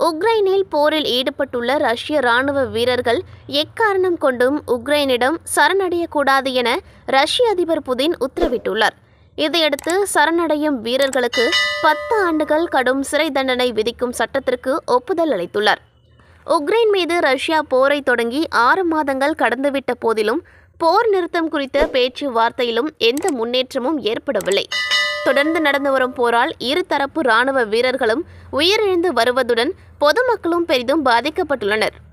உக்ரைனில் போரில் ஈடுபட்டுள்ள ரஷ்ய ராணுவ வீரர்கள் எக்காரணம் கொண்டும் உக்ரைனிடம் சரணடையக்கூடாது என ரஷ்ய அதிபர் புதின் உத்தரவிட்டுள்ளார் இதையடுத்து சரணடையும் வீரர்களுக்கு பத்து ஆண்டுகள் கடும் சிறை தண்டனை விதிக்கும் சட்டத்திற்கு ஒப்புதல் அளித்துள்ளார் உக்ரைன் மீது ரஷ்யா போரை தொடங்கி ஆறு மாதங்கள் கடந்துவிட்ட போதிலும் போர் நிறுத்தம் குறித்த பேச்சுவார்த்தையிலும் எந்த முன்னேற்றமும் ஏற்படவில்லை தொடர்ந்து நடந்து வரும் போரால் இருதரப்பு ராணுவ வீரர்களும் உயிரிழந்து வருவதுடன் பொதுமக்களும் பெரிதும் பாதிக்கப்பட்டுள்ளனர்